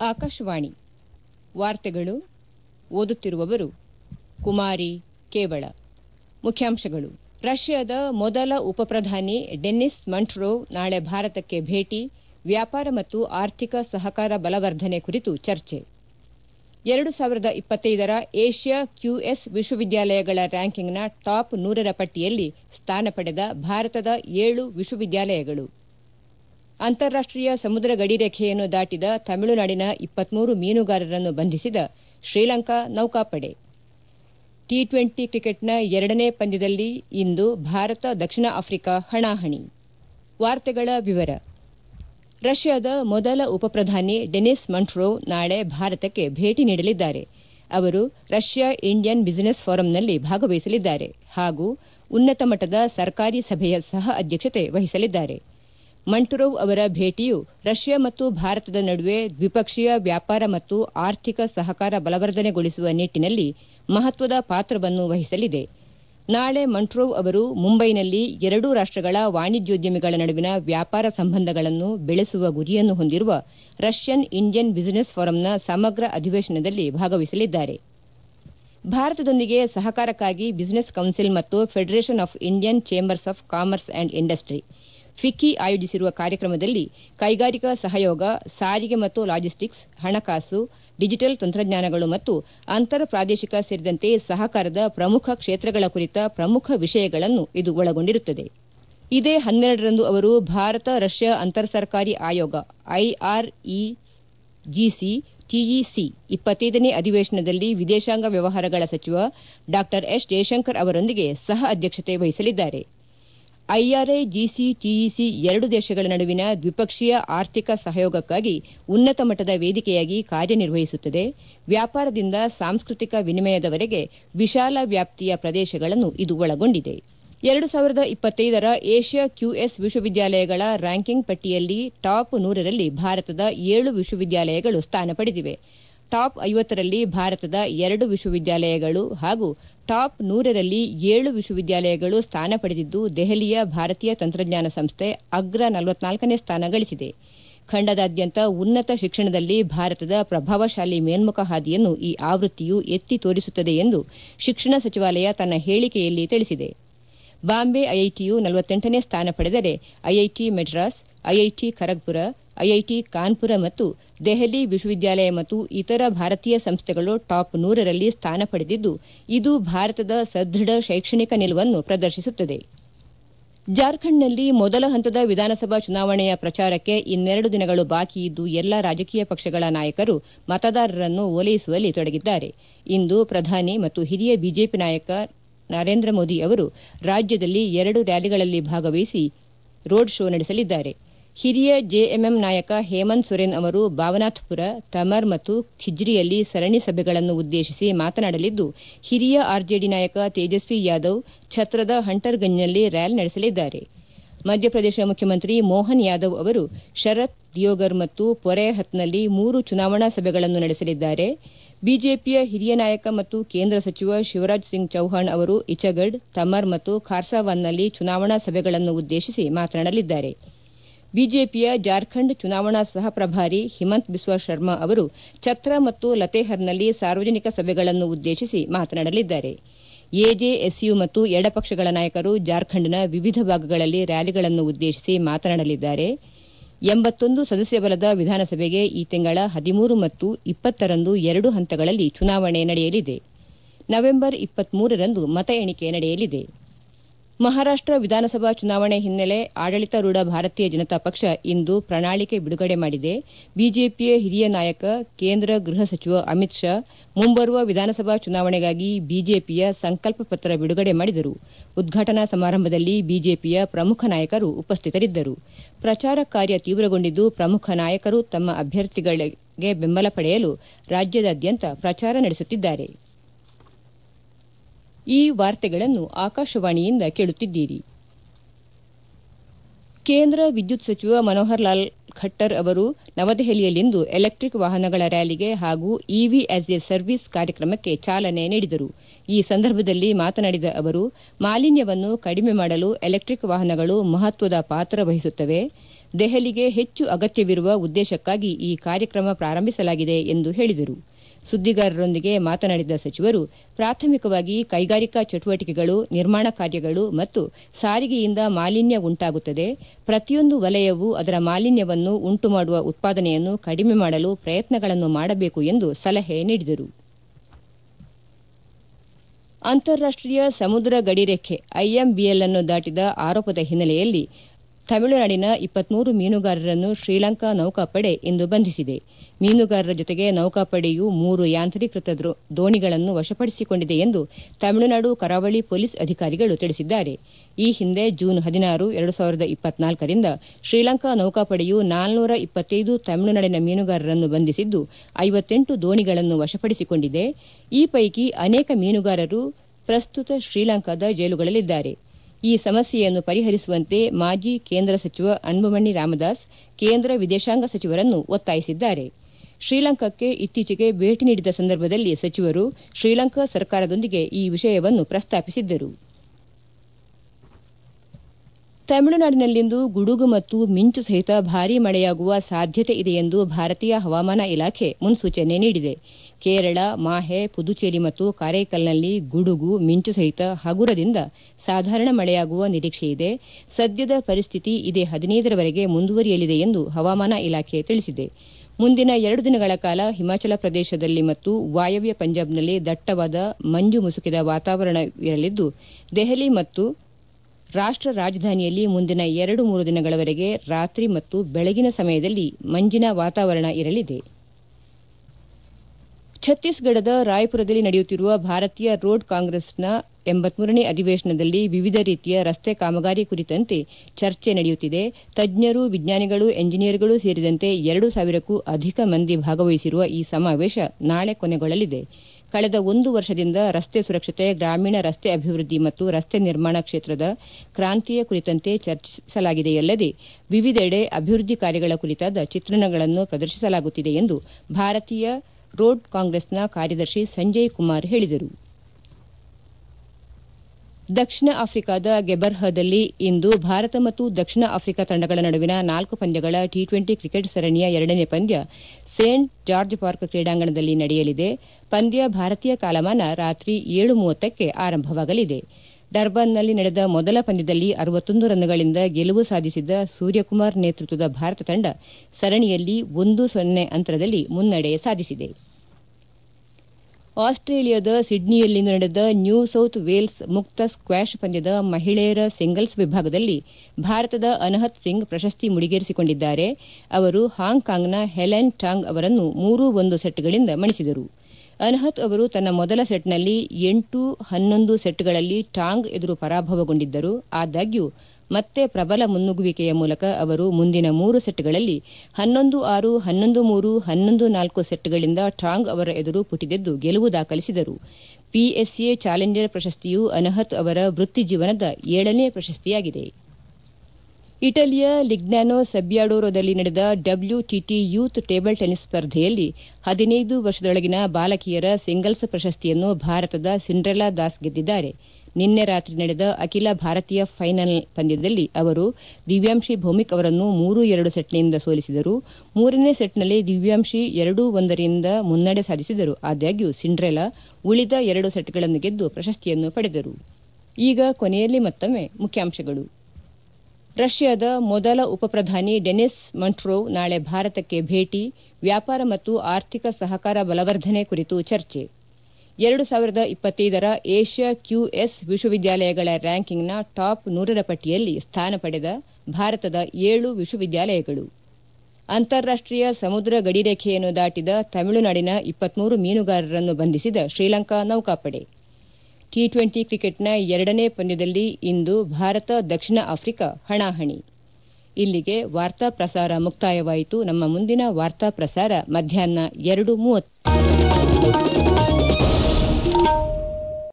ಆಕಾಶವಾಣಿ ವಾರ್ತೆಗಳು ಓದುತ್ತಿರುವವರು ಕುಮಾರಿ ಕೇವಳ ಮುಖ್ಯಾಂಶಗಳು ರಷ್ಯಾದ ಮೊದಲ ಉಪಪ್ರಧಾನಿ ಡೆನಿಸ್ ಮಂಟ್ರೋವ್ ನಾಳೆ ಭಾರತಕ್ಕೆ ಭೇಟಿ ವ್ಯಾಪಾರ ಮತ್ತು ಆರ್ಥಿಕ ಸಹಕಾರ ಬಲವರ್ಧನೆ ಕುರಿತು ಚರ್ಚೆ ಎರಡು ಸಾವಿರದ ಇಪ್ಪತ್ತೈದರ ಏಷ್ಯಾ ಕ್ಯೂಎಸ್ ವಿಶ್ವವಿದ್ಯಾಲಯಗಳ ರ್ಯಾಂಕಿಂಗ್ನ ಟಾಪ್ ನೂರರ ಪಟ್ಟಿಯಲ್ಲಿ ಸ್ಥಾನ ಪಡೆದ ಭಾರತದ ಏಳು ವಿಶ್ವವಿದ್ಯಾಲಯಗಳು ಅಂತಾರಾಷ್ಟೀಯ ಸಮುದ್ರ ಗಡಿರೇಖೆಯನ್ನು ದಾಟಿದ ತಮಿಳುನಾಡಿನ ಇಪ್ಪತ್ಮೂರು ಮೀನುಗಾರರನ್ನು ಬಂಧಿಸಿದ ಶ್ರೀಲಂಕಾ ನೌಕಾಪಡೆ ಟಿ ಟ್ವೆಂಟಿ ಕ್ರಿಕೆಟ್ನ ಎರಡನೇ ಪಂದ್ಯದಲ್ಲಿ ಇಂದು ಭಾರತ ದಕ್ಷಿಣ ಆಫ್ರಿಕಾ ಹಣಾಹಣಿ ವಾರ್ತೆಗಳ ವಿವರ ರಷ್ಯಾದ ಮೊದಲ ಉಪಪ್ರಧಾನಿ ಡೆನಿಸ್ ಮಂಟ್ರೋವ್ ನಾಳೆ ಭಾರತಕ್ಕೆ ಭೇಟಿ ನೀಡಲಿದ್ದಾರೆ ಅವರು ರಷ್ಯಾ ಇಂಡಿಯನ್ ಬಿಸಿನೆಸ್ ಫೋರಂನಲ್ಲಿ ಭಾಗವಹಿಸಲಿದ್ದಾರೆ ಹಾಗೂ ಉನ್ನತ ಮಟ್ಟದ ಸರ್ಕಾರಿ ಸಭೆಯ ಸಹ ಅಧ್ಯಕ್ಷತೆ ವಹಿಸಲಿದ್ದಾರೆ ಮಂಟುರೋವ್ ಅವರ ಭೇಟಿಯು ರಷ್ಯಾ ಮತ್ತು ಭಾರತದ ನಡುವೆ ದ್ವಿಪಕ್ಷೀಯ ವ್ಯಾಪಾರ ಮತ್ತು ಆರ್ಥಿಕ ಸಹಕಾರ ಬಲವರ್ಧನೆಗೊಳಿಸುವ ನಿಟ್ಟಿನಲ್ಲಿ ಮಹತ್ವದ ಪಾತ್ರವನ್ನು ವಹಿಸಲಿದೆ ನಾಳೆ ಮಂಟ್ರೋವ್ ಅವರು ಮುಂಬೈನಲ್ಲಿ ಎರಡೂ ರಾಷ್ಟಗಳ ವಾಣಿಜ್ಯೋದ್ಯಮಿಗಳ ನಡುವಿನ ವ್ಯಾಪಾರ ಸಂಬಂಧಗಳನ್ನು ಬೆಳೆಸುವ ಗುರಿಯನ್ನು ಹೊಂದಿರುವ ರಷ್ಯನ್ ಇಂಡಿಯನ್ ಬಿಸಿನೆಸ್ ಫೋರಂನ ಸಮಗ್ರ ಅಧಿವೇಶನದಲ್ಲಿ ಭಾಗವಹಿಸಲಿದ್ದಾರೆ ಭಾರತದೊಂದಿಗೆ ಸಹಕಾರಕ್ಕಾಗಿ ಬಿಸಿನೆಸ್ ಕೌನ್ಸಿಲ್ ಮತ್ತು federation of Indian chambers of commerce and industry FICCI ಆಯೋಜಿಸಿರುವ ಕಾರ್ಯಕ್ರಮದಲ್ಲಿ ಕೈಗಾರಿಕಾ ಸಹಯೋಗ ಸಾರಿಗೆ ಮತ್ತು ಲಾಜಿಸ್ಟಿಕ್ಸ್ ಹಣಕಾಸು ಡಿಜಿಟಲ್ ತಂತ್ರಜ್ಞಾನಗಳು ಮತ್ತು ಅಂತರ ಪ್ರಾದೇಶಿಕ ಸೇರಿದಂತೆ ಸಹಕಾರದ ಪ್ರಮುಖ ಕ್ಷೇತ್ರಗಳ ಕುರಿತ ಪ್ರಮುಖ ವಿಷಯಗಳನ್ನು ಇದು ಒಳಗೊಂಡಿರುತ್ತದೆ ಇದೇ ಹನ್ನೆರಡರಂದು ಅವರು ಭಾರತ ರಷ್ಯಾ ಅಂತರ್ ಸರ್ಕಾರಿ ಆಯೋಗ ಐಆರ್ಇಜಿಸಿ ಟಿಇಸಿ ಇಪ್ಪತ್ತೈದನೇ ಅಧಿವೇಶನದಲ್ಲಿ ವಿದೇಶಾಂಗ ವ್ಯವಹಾರಗಳ ಸಚಿವ ಡಾ ಎಸ್ ಜಯಶಂಕರ್ ಅವರೊಂದಿಗೆ ಸಹ ಅಧ್ಯಕ್ಷತೆ ವಹಿಸಲಿದ್ದಾರೆ ಐಆರ್ಐಜಿಸಿ ಟಿಇಸಿ ಎರಡು ದೇಶಗಳ ನಡುವಿನ ದ್ವಿಪಕ್ಷೀಯ ಆರ್ಥಿಕ ಸಹಯೋಗಕ್ಕಾಗಿ ಉನ್ನತ ಮಟ್ಟದ ವೇದಿಕೆಯಾಗಿ ಕಾರ್ಯನಿರ್ವಹಿಸುತ್ತದೆ ವ್ಯಾಪಾರದಿಂದ ಸಾಂಸ್ಕೃತಿಕ ವಿನಿಮಯದವರೆಗೆ ವಿಶಾಲ ವ್ಯಾಪ್ತಿಯ ಪ್ರದೇಶಗಳನ್ನು ಇದು ಒಳಗೊಂಡಿದೆ ಎರಡು ಸಾವಿರದ ಇಪ್ಪತ್ತೈದರ ಏಷ್ಯಾ ಕ್ಯೂಎಸ್ ವಿಶ್ವವಿದ್ಯಾಲಯಗಳ ರ್ಯಾಂಕಿಂಗ್ ಪಟ್ಟಿಯಲ್ಲಿ ಟಾಪ್ ನೂರರಲ್ಲಿ ಭಾರತದ ಏಳು ವಿಶ್ವವಿದ್ಯಾಲಯಗಳು ಸ್ಥಾನ ಪಡೆದಿವೆ ಟಾಪ್ ಐವತ್ತರಲ್ಲಿ ಭಾರತದ ಎರಡು ವಿಶ್ವವಿದ್ಯಾಲಯಗಳು ಹಾಗೂ ಟಾಪ್ ನೂರರಲ್ಲಿ ಏಳು ವಿಶ್ವವಿದ್ಯಾಲಯಗಳು ಸ್ಥಾನ ಪಡೆದಿದ್ದು ದೆಹಲಿಯ ಭಾರತೀಯ ತಂತ್ರಜ್ಞಾನ ಸಂಸ್ಥೆ ಅಗ್ರ ನಲವತ್ನಾಲ್ಕನೇ ಸ್ಥಾನ ಗಳಿಸಿದೆ ಖಂಡದಾದ್ಯಂತ ಉನ್ನತ ಶಿಕ್ಷಣದಲ್ಲಿ ಭಾರತದ ಪ್ರಭಾವಶಾಲಿ ಮೇಲ್ಮುಖ ಹಾದಿಯನ್ನು ಈ ಆವೃತ್ತಿಯು ಎತ್ತಿ ತೋರಿಸುತ್ತದೆ ಎಂದು ಶಿಕ್ಷಣ ಸಚಿವಾಲಯ ತನ್ನ ಹೇಳಿಕೆಯಲ್ಲಿ ತಿಳಿಸಿದೆ ಬಾಂಬೆ ಐಐಟಿಯು ನಲವತ್ತೆಂಟನೇ ಸ್ಥಾನ ಪಡೆದರೆ IIT Madras IIT Kharagpur IIT Kanpur ಮತ್ತು ದೆಹಲಿ ವಿಶ್ವವಿದ್ಯಾಲಯ ಮತ್ತು ಇತರ ಭಾರತೀಯ ಸಂಸ್ಥೆಗಳು ಟಾಪ್ ನೂರರಲ್ಲಿ ಸ್ಥಾನ ಪಡೆದಿದ್ದು ಇದು ಭಾರತದ ಸದೃಢ ಶೈಕ್ಷಣಿಕ ನಿಲುವನ್ನು ಪ್ರದರ್ಶಿಸುತ್ತದೆ ಜಾರ್ಖಂಡ್ನಲ್ಲಿ ಮೊದಲ ಹಂತದ ವಿಧಾನಸಭಾ ಚುನಾವಣೆಯ ಪ್ರಚಾರಕ್ಕೆ ಇನ್ನೆರಡು ದಿನಗಳು ಬಾಕಿ ಇದ್ದು ಎಲ್ಲಾ ರಾಜಕೀಯ ಪಕ್ಷಗಳ ನಾಯಕರು ಮತದಾರರನ್ನು ಓಲೈಸುವಲ್ಲಿ ತೊಡಗಿದ್ದಾರೆ ಇಂದು ಪ್ರಧಾನಿ ಮತ್ತು ಹಿರಿಯ ಬಿಜೆಪಿ ನಾಯಕ ನರೇಂದ್ರ ಮೋದಿ ಅವರು ರಾಜ್ಯದಲ್ಲಿ ಎರಡು ರ್ಯಾಲಿಗಳಲ್ಲಿ ಭಾಗವಹಿಸಿ ರೋಡ್ ಶೋ ನಡೆಸಲಿದ್ದಾರೆ ಹಿರಿಯ ಜೆಎಂಎಂ ನಾಯಕ ಹೇಮಂತ್ ಸೊರೆನ್ ಅವರು ಬಾವನಾಥ್ಪುರ ತಮರ್ ಮತ್ತು ಖಿಜ್ರಿಯಲ್ಲಿ ಸರಣಿ ಸಭೆಗಳನ್ನು ಉದ್ದೇಶಿಸಿ ಮಾತನಾಡಲಿದ್ದು ಹಿರಿಯ ಆರ್ಜೆಡಿ ನಾಯಕ ತೇಜಸ್ವಿ ಯಾದವ್ ಛತ್ರದ ಹಂಟರ್ಗಂಜ್ನಲ್ಲಿ ರ್ಯಾಲಿ ನಡೆಸಲಿದ್ದಾರೆ ಮಧ್ಯಪ್ರದೇಶ ಮುಖ್ಯಮಂತ್ರಿ ಮೋಹನ್ ಯಾದವ್ ಅವರು ಶರತ್ ದಿಯೋಗರ್ ಮತ್ತು ಪೊರೆಹತ್ನಲ್ಲಿ ಮೂರು ಚುನಾವಣಾ ಸಭೆಗಳನ್ನು ನಡೆಸಲಿದ್ದಾರೆ ಬಿಜೆಪಿಯ ಹಿರಿಯ ನಾಯಕ ಮತ್ತು ಕೇಂದ್ರ ಸಚಿವ ಶಿವರಾಜ್ ಸಿಂಗ್ ಚೌಹಾಣ್ ಅವರು ಇಚಗಡ್ ತಮರ್ ಮತ್ತು ಖಾರ್ಸಾವಾನ್ನಲ್ಲಿ ಚುನಾವಣಾ ಸಭೆಗಳನ್ನು ಉದ್ದೇಶಿಸಿ ಮಾತನಾಡಲಿದ್ದಾರೆ ಬಿಜೆಪಿಯ ಜಾರ್ಖಂಡ್ ಚುನಾವಣಾ ಸಹ ಪ್ರಭಾರಿ ಹಿಮಂತ್ ಬಿಸ್ವಾ ಶರ್ಮಾ ಅವರು ಛತ್ರ ಮತ್ತು ಲತೇಹರ್ನಲ್ಲಿ ಸಾರ್ವಜನಿಕ ಸಭೆಗಳನ್ನು ಉದ್ದೇಶಿಸಿ ಮಾತನಾಡಲಿದ್ದಾರೆ ಎಜೆಎಸ್ಯು ಮತ್ತು ಎಡಪಕ್ಷಗಳ ನಾಯಕರು ಜಾರ್ಖಂಡ್ನ ವಿವಿಧ ಭಾಗಗಳಲ್ಲಿ ರ್ಯಾಲಿಗಳನ್ನು ಉದ್ದೇಶಿಸಿ ಮಾತನಾಡಲಿದ್ದಾರೆ ಎಂಬತ್ತೊಂದು ಸದಸ್ಯ ಬಲದ ವಿಧಾನಸಭೆಗೆ ಈ ತಿಂಗಳ ಹದಿಮೂರು ಮತ್ತು ಇಪ್ಪತ್ತರಂದು ಎರಡು ಹಂತಗಳಲ್ಲಿ ಚುನಾವಣೆ ನಡೆಯಲಿದೆ ನವೆಂಬರ್ ಇಪ್ಪತ್ಮೂರರಂದು ಮತ ಎಣಿಕೆ ನಡೆಯಲಿದೆ ಮಹಾರಾಷ್ಟ ವಿಧಾನಸಭಾ ಚುನಾವಣೆ ಹಿನ್ನೆಲೆ ಆಡಳಿತಾರೂಢ ಭಾರತೀಯ ಜನತಾ ಪಕ್ಷ ಇಂದು ಪ್ರಣಾಳಿಕೆ ಬಿಡುಗಡೆ ಮಾಡಿದೆ ಬಿಜೆಪಿಯ ಹಿರಿಯ ನಾಯಕ ಕೇಂದ್ರ ಗೃಹ ಸಚಿವ ಅಮಿತ್ ಶಾ ಮುಂಬರುವ ವಿಧಾನಸಭಾ ಚುನಾವಣೆಗಾಗಿ ಬಿಜೆಪಿಯ ಸಂಕಲ್ಪ ಪತ್ರ ಬಿಡುಗಡೆ ಮಾಡಿದರು ಉದ್ಘಾಟನಾ ಸಮಾರಂಭದಲ್ಲಿ ಬಿಜೆಪಿಯ ಪ್ರಮುಖ ನಾಯಕರು ಉಪಸ್ಥಿತರಿದ್ದರು ಪ್ರಚಾರ ಕಾರ್ಯ ತೀವ್ರಗೊಂಡಿದ್ದು ಪ್ರಮುಖ ನಾಯಕರು ತಮ್ಮ ಅಭ್ಯರ್ಥಿಗಳಿಗೆ ಬೆಂಬಲ ಪಡೆಯಲು ರಾಜ್ಯದಾದ್ಯಂತ ಪ್ರಚಾರ ನಡೆಸುತ್ತಿದ್ದಾರೆ ಈ ವಾರ್ತೆಗಳನ್ನು ಆಕಾಶವಾಣಿಯಿಂದ ಕೇಳುತ್ತಿದ್ದೀರಿ ಕೇಂದ್ರ ವಿದ್ಯುತ್ ಸಚಿವ ಮನೋಹರ್ ಲಾಲ್ ಖಟ್ಟರ್ ಅವರು ನವದೆಹಲಿಯಲ್ಲಿಂದು ಎಲೆಕ್ಟಿಕ್ ವಾಹನಗಳ ರ್ಯಾಲಿಗೆ ಹಾಗೂ ಇವಿ ಆಸ್ ಎ ಸರ್ವಿಸ್ ಕಾರ್ಯಕ್ರಮಕ್ಕೆ ಚಾಲನೆ ನೀಡಿದರು ಈ ಸಂದರ್ಭದಲ್ಲಿ ಮಾತನಾಡಿದ ಅವರು ಮಾಲಿನ್ಯವನ್ನು ಕಡಿಮೆ ಮಾಡಲು ಎಲೆಕ್ಟಿಕ್ ವಾಹನಗಳು ಮಹತ್ವದ ಪಾತ್ರ ವಹಿಸುತ್ತವೆ ದೆಹಲಿಗೆ ಹೆಚ್ಚು ಅಗತ್ಯವಿರುವ ಉದ್ದೇಶಕ್ಕಾಗಿ ಈ ಕಾರ್ಯಕ್ರಮ ಪ್ರಾರಂಭಿಸಲಾಗಿದೆ ಎಂದು ಹೇಳಿದರು ಸುದ್ದಿಗಾರರೊಂದಿಗೆ ಮಾತನಾಡಿದ ಸಚಿವರು ಪ್ರಾಥಮಿಕವಾಗಿ ಕೈಗಾರಿಕಾ ಚಟುವಟಿಕೆಗಳು ನಿರ್ಮಾಣ ಕಾರ್ಯಗಳು ಮತ್ತು ಸಾರಿಗೆಯಿಂದ ಮಾಲಿನ್ಯ ಉಂಟಾಗುತ್ತದೆ ಪ್ರತಿಯೊಂದು ವಲಯವೂ ಅದರ ಮಾಲಿನ್ಯವನ್ನು ಉಂಟುಮಾಡುವ ಉತ್ಪಾದನೆಯನ್ನು ಕಡಿಮೆ ಮಾಡಲು ಪ್ರಯತ್ನಗಳನ್ನು ಮಾಡಬೇಕು ಎಂದು ಸಲಹೆ ನೀಡಿದರು ಅಂತಾರಾಷ್ಟೀಯ ಸಮುದ್ರ ಗಡಿರೇಖೆ ಐಎಂಬಿಎಲ್ ಅನ್ನು ದಾಟಿದ ಆರೋಪದ ಹಿನ್ನೆಲೆಯಲ್ಲಿ ತಮಿಳುನಾಡಿನ ಇಪ್ಪತ್ಮೂರು ಮೀನುಗಾರರನ್ನು ಶ್ರೀಲಂಕಾ ನೌಕಾಪಡೆ ಇಂದು ಬಂಧಿಸಿದೆ ಮೀನುಗಾರರ ಜೊತೆಗೆ ನೌಕಾಪಡೆಯು ಮೂರು ಯಾಂತ್ರೀಕೃತ ದೋಣಿಗಳನ್ನು ವಶಪಡಿಸಿಕೊಂಡಿದೆ ಎಂದು ತಮಿಳುನಾಡು ಕರಾವಳಿ ಪೊಲೀಸ್ ಅಧಿಕಾರಿಗಳು ತಿಳಿಸಿದ್ದಾರೆ ಈ ಹಿಂದೆ ಜೂನ್ ಹದಿನಾರು ಎರಡು ಸಾವಿರದ ಇಪ್ಪತ್ನಾಲ್ಕರಿಂದ ಶ್ರೀಲಂಕಾ ನೌಕಾಪಡೆಯು ನಾಲ್ನೂರ ಇಪ್ಪತ್ತೈದು ತಮಿಳುನಾಡಿನ ಮೀನುಗಾರರನ್ನು ಬಂಧಿಸಿದ್ದು ಐವತ್ತೆಂಟು ದೋಣಿಗಳನ್ನು ವಶಪಡಿಸಿಕೊಂಡಿದೆ ಈ ಪೈಕಿ ಅನೇಕ ಮೀನುಗಾರರು ಪ್ರಸ್ತುತ ಶ್ರೀಲಂಕಾದ ಜೈಲುಗಳಲ್ಲಿದ್ದಾರೆ ಈ ಸಮಸ್ಯೆಯನ್ನು ಪರಿಹರಿಸುವಂತೆ ಮಾಜಿ ಕೇಂದ್ರ ಸಚಿವ ಅನ್ಬುಮಣಿ ರಾಮದಾಸ್ ಕೇಂದ್ರ ವಿದೇಶಾಂಗ ಸಚಿವರನ್ನು ಒತ್ತಾಯಿಸಿದ್ದಾರೆ ಶ್ರೀಲಂಕಾಕ್ಕೆ ಇತ್ತೀಚೆಗೆ ಭೇಟಿ ನೀಡಿದ ಸಂದರ್ಭದಲ್ಲಿ ಸಚಿವರು ಶ್ರೀಲಂಕಾ ಸರ್ಕಾರದೊಂದಿಗೆ ಈ ವಿಷಯವನ್ನು ಪ್ರಸ್ತಾಪಿಸಿದ್ದರು ತಮಿಳುನಾಡಿನಲ್ಲಿಂದು ಗುಡುಗು ಮತ್ತು ಮಿಂಚು ಸಹಿತ ಭಾರೀ ಮಳೆಯಾಗುವ ಸಾಧ್ಯತೆ ಇದೆ ಎಂದು ಭಾರತೀಯ ಹವಾಮಾನ ಇಲಾಖೆ ಮುನ್ಸೂಚನೆ ನೀಡಿದೆ ಕೇರಳ ಮಾಹೆ ಪುದುಚೇರಿ ಮತ್ತು ಕಾರೈಕಲ್ನಲ್ಲಿ ಗುಡುಗು ಮಿಂಚು ಸಹಿತ ಹಗುರದಿಂದ ಸಾಧಾರಣ ಮಳೆಯಾಗುವ ನಿರೀಕ್ಷೆಯಿದೆ ಸದ್ಯದ ಪರಿಸ್ಥಿತಿ ಇದೇ ಹದಿನೈದರವರೆಗೆ ಮುಂದುವರಿಯಲಿದೆ ಎಂದು ಹವಾಮಾನ ಇಲಾಖೆ ತಿಳಿಸಿದೆ ಮುಂದಿನ ಎರಡು ದಿನಗಳ ಕಾಲ ಹಿಮಾಚಲ ಪ್ರದೇಶದಲ್ಲಿ ಮತ್ತು ವಾಯವ್ಯ ಪಂಜಾಬ್ನಲ್ಲಿ ದಟ್ಟವಾದ ಮಂಜು ಮುಸುಕಿದ ವಾತಾವರಣವಿರಲಿದ್ದು ದೆಹಲಿ ಮತ್ತು ರಾಷ್ಟ ರಾಜಧಾನಿಯಲ್ಲಿ ಮುಂದಿನ ಎರಡು ಮೂರು ದಿನಗಳವರೆಗೆ ರಾತ್ರಿ ಮತ್ತು ಬೆಳಗಿನ ಸಮಯದಲ್ಲಿ ಮಂಜಿನ ವಾತಾವರಣ ಇರಲಿದೆ ಛತ್ತೀಸ್ಗಢದ ರಾಯ್ಪುರದಲ್ಲಿ ನಡೆಯುತ್ತಿರುವ ಭಾರತೀಯ ರೋಡ್ ಕಾಂಗ್ರೆಸ್ನ ಎಂಬತ್ಮೂರನೇ ಅಧಿವೇಶನದಲ್ಲಿ ವಿವಿಧ ರೀತಿಯ ರಸ್ತೆ ಕಾಮಗಾರಿ ಕುರಿತಂತೆ ಚರ್ಚೆ ನಡೆಯುತ್ತಿದೆ ತಜ್ಞರು ವಿಜ್ಞಾನಿಗಳು ಎಂಜಿನಿಯರ್ಗಳು ಸೇರಿದಂತೆ ಎರಡು ಸಾವಿರಕ್ಕೂ ಅಧಿಕ ಮಂದಿ ಭಾಗವಹಿಸಿರುವ ಈ ಸಮಾವೇಶ ನಾಳೆ ಕೊನೆಗೊಳ್ಳಲಿದೆ ಕಳೆದ ಒಂದು ವರ್ಷದಿಂದ ರಸ್ತೆ ಸುರಕ್ಷತೆ ಗ್ರಾಮೀಣ ರಸ್ತೆ ಅಭಿವೃದ್ಧಿ ಮತ್ತು ರಸ್ತೆ ನಿರ್ಮಾಣ ಕ್ಷೇತ್ರದ ಕ್ರಾಂತಿಯ ಕುರಿತಂತೆ ಚರ್ಚಿಸಲಾಗಿದೆಯಲ್ಲದೆ ವಿವಿಧೆಡೆ ಅಭಿವೃದ್ಧಿ ಕಾರ್ಯಗಳ ಕುರಿತಾದ ಚಿತ್ರಣಗಳನ್ನು ಪ್ರದರ್ಶಿಸಲಾಗುತ್ತಿದೆ ಎಂದು ಭಾರತೀಯ ರೋಡ್ ಕಾಂಗ್ರೆಸ್ನ ಕಾರ್ಯದರ್ಶಿ ಸಂಜಯ್ ಕುಮಾರ್ ಹೇಳಿದರು ದಕ್ಷಿಣ ಆಫ್ರಿಕಾದ ಗೆಬರ್ಹದಲ್ಲಿ ಇಂದು ಭಾರತ ಮತ್ತು ದಕ್ಷಿಣ ಆಫ್ರಿಕಾ ತಂಡಗಳ ನಡುವಿನ ನಾಲ್ಕು ಪಂದ್ಯಗಳ ಟಿ ಟ್ವೆಂಟಿ ಕ್ರಿಕೆಟ್ ಸರಣಿಯ ಎರಡನೇ ಪಂದ್ಯ ಸೇಂಟ್ ಜಾರ್ಜ್ ಪಾರ್ಕ್ ಕ್ರೀಡಾಂಗಣದಲ್ಲಿ ನಡೆಯಲಿದೆ ಪಂದ್ಯ ಭಾರತೀಯ ಕಾಲಮಾನ ರಾತ್ರಿ ಏಳು ಮೂವತ್ತಕ್ಕೆ ಆರಂಭವಾಗಲಿದೆ ಡರ್ಬನ್ನಲ್ಲಿ ನಡೆದ ಮೊದಲ ಪಂದ್ಯದಲ್ಲಿ ಅರವತ್ತೊಂದು ರನ್ಗಳಿಂದ ಗೆಲುವು ಸಾಧಿಸಿದ ಸೂರ್ಯಕುಮಾರ್ ನೇತೃತ್ವದ ಭಾರತ ತಂಡ ಸರಣಿಯಲ್ಲಿ ಒಂದು ಸೊನ್ನೆ ಅಂತರದಲ್ಲಿ ಮುನ್ನಡೆ ಸಾಧಿಸಿದೆ ಆಸ್ಟ್ರೇಲಿಯಾದ ಸಿಡ್ನಿಯಲ್ಲಿಂದು ನಡೆದ ನ್ಯೂ ಸೌತ್ ವೇಲ್ಸ್ ಮುಕ್ತ ಸ್ಕ್ವಾಷ್ ಪಂದ್ಯದ ಮಹಿಳೆಯರ ಸಿಂಗಲ್ಸ್ ವಿಭಾಗದಲ್ಲಿ ಭಾರತದ ಅನಹತ್ ಸಿಂಗ್ ಪ್ರಶಸ್ತಿ ಮುಡಿಗೇರಿಸಿಕೊಂಡಿದ್ದಾರೆ ಅವರು ಹಾಂಗ್ಕಾಂಗ್ನ ಹೆಲೆನ್ ಟಾಂಗ್ ಅವರನ್ನು ಮೂರು ಒಂದು ಸೆಟ್ಗಳಿಂದ ಮಣಿಸಿದರು ಅನಹತ್ ಅವರು ತನ್ನ ಮೊದಲ ಸೆಟ್ನಲ್ಲಿ ಎಂಟು ಹನ್ನೊಂದು ಸೆಟ್ಗಳಲ್ಲಿ ಟಾಂಗ್ ಎದುರು ಪರಾಭವಗೊಂಡಿದ್ದರು ಆದಾಗ್ಯೂ ಮತ್ತೆ ಪ್ರಬಲ ಮುನ್ನುಗ್ಗುವಿಕೆಯ ಮೂಲಕ ಅವರು ಮುಂದಿನ ಮೂರು ಸೆಟ್ಗಳಲ್ಲಿ ಹನ್ನೊಂದು ಆರು ಹನ್ನೊಂದು ಮೂರು ಹನ್ನೊಂದು ನಾಲ್ಕು ಸೆಟ್ಗಳಿಂದ ಟಾಂಗ್ ಅವರ ಎದುರು ಪುಟಿದೆದ್ದು ಗೆಲುವು ದಾಖಲಿಸಿದರು ಪಿಎಸ್ಎ ಚಾಲೆಂಜರ್ ಪ್ರಶಸ್ತಿಯು ಅನಹತ್ ಅವರ ವೃತ್ತಿ ಜೀವನದ ಏಳನೇ ಪ್ರಶಸ್ತಿಯಾಗಿದೆ ಇಟಲಿಯ ಲಿಗ್ನಾನೋ ಸಬ್ಯಾಡೋರೊದಲ್ಲಿ ನಡೆದ ಡಬ್ಲ್ಯೂಟಿಟಿ ಯೂತ್ ಟೇಬಲ್ ಟೆನಿಸ್ ಸ್ಪರ್ಧೆಯಲ್ಲಿ ಹದಿನೈದು ವರ್ಷದೊಳಗಿನ ಬಾಲಕಿಯರ ಸಿಂಗಲ್ಸ್ ಪ್ರಶಸ್ತಿಯನ್ನು ಭಾರತದ ಸಿಂಡ್ರೆಲಾ ದಾಸ್ ಗೆದ್ದಿದ್ದಾರೆ ನಿನ್ನೆ ರಾತ್ರಿ ನಡೆದ ಅಖಿಲ ಭಾರತೀಯ ಫೈನಲ್ ಪಂದ್ಯದಲ್ಲಿ ಅವರು ದಿವ್ಯಾಂಶಿ ಭೌಮಿಕ್ ಅವರನ್ನು ಮೂರು ಎರಡು ಸೆಟ್ನಿಂದ ಸೋಲಿಸಿದರು ಮೂರನೇ ಸೆಟ್ನಲ್ಲಿ ದಿವ್ಯಾಂಶಿ ಎರಡು ಒಂದರಿಂದ ಮುನ್ನಡೆ ಸಾಧಿಸಿದರು ಆದಾಗ್ಯೂ ಸಿಂಡ್ರೆಲಾ ಉಳಿದ ಎರಡು ಸೆಟ್ಗಳನ್ನು ಗೆದ್ದು ಪ್ರಶಸ್ತಿಯನ್ನು ಪಡೆದರು ಈಗ ಕೊನೆಯಲ್ಲಿ ಮತ್ತೊಮ್ಮೆ ಮುಖ್ಯಾಂಶಗಳು ರಷ್ಯಾದ ಮೊದಲ ಉಪಪ್ರಧಾನಿ ಡೆನಿಸ್ ಮಂಟ್ರೋವ್ ನಾಳೆ ಭಾರತಕ್ಕೆ ಭೇಟಿ ವ್ಯಾಪಾರ ಮತ್ತು ಆರ್ಥಿಕ ಸಹಕಾರ ಬಲವರ್ಧನೆ ಕುರಿತು ಚರ್ಚೆ ಎರಡು ಸಾವಿರದ ಇಪ್ಪತ್ತೈದರ ಏಷ್ಯಾ ಕ್ಯೂಎಸ್ ವಿಶ್ವವಿದ್ಯಾಲಯಗಳ ರ್ಯಾಂಕಿಂಗ್ನ ಟಾಪ್ ನೂರರ ಪಟ್ಟಿಯಲ್ಲಿ ಸ್ಥಾನ ಪಡೆದ ಭಾರತದ ಏಳು ವಿಶ್ವವಿದ್ಯಾಲಯಗಳು ಅಂತಾರಾಷ್ಟೀಯ ಸಮುದ್ರ ಗಡಿರೇಖೆಯನ್ನು ದಾಟಿದ ತಮಿಳುನಾಡಿನ ಇಪ್ಪತ್ಮೂರು ಮೀನುಗಾರರನ್ನು ಬಂಧಿಸಿದ ಶ್ರೀಲಂಕಾ ನೌಕಾಪಡೆ ಟಿ ಟ್ವೆಂಟಿ ಕ್ರಿಕೆಟ್ನ ಎರಡನೇ ಪಂದ್ಯದಲ್ಲಿ ಇಂದು ಭಾರತ ದಕ್ಷಿಣ ಆಫ್ರಿಕಾ ಹಣಾಹಣಿ ಇಲ್ಲಿಗೆ ವಾರ್ತಾ ಪ್ರಸಾರ ಮುಕ್ತಾಯವಾಯಿತು ನಮ್ಮ ಮುಂದಿನ ವಾರ್ತಾ ಪ್ರಸಾರ ಮಧ್ಯಾಹ್ನ ಎರಡು ಮೂವತ್ತು